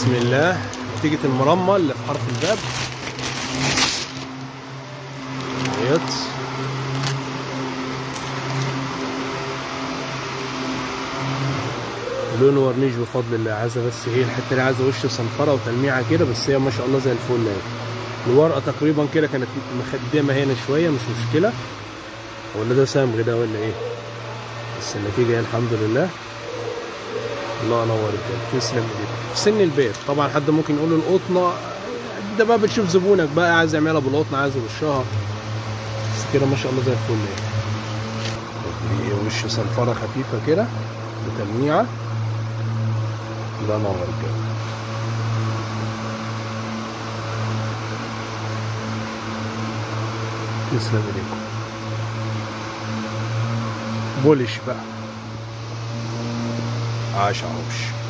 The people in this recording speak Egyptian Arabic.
بسم الله نتيجة المرمى اللي في حرف الباب اهيت لون ورنيش بفضل الله عايزه بس هي الحته دي عايزه وش صنفره وتلميعه كده بس هي ما شاء الله زي الفل يعني الورقه تقريبا كده كانت مخدمه هنا شويه مش مشكله ولا ده صمغ ده ولا ايه بس النتيجه هي الحمد لله الله ينور كده تسلم ايديك في سن البيت طبعا حد ممكن يقول له القطنه ده بقى بتشوف زبونك بقى عايز يعملها بالقطن عايز يرشها بس كده ما شاء الله زي الفل يعني دي وش صنفره خفيفه كده بتلميعه الله ينور كده تسلم ايديكم بولش بقى عاش عوش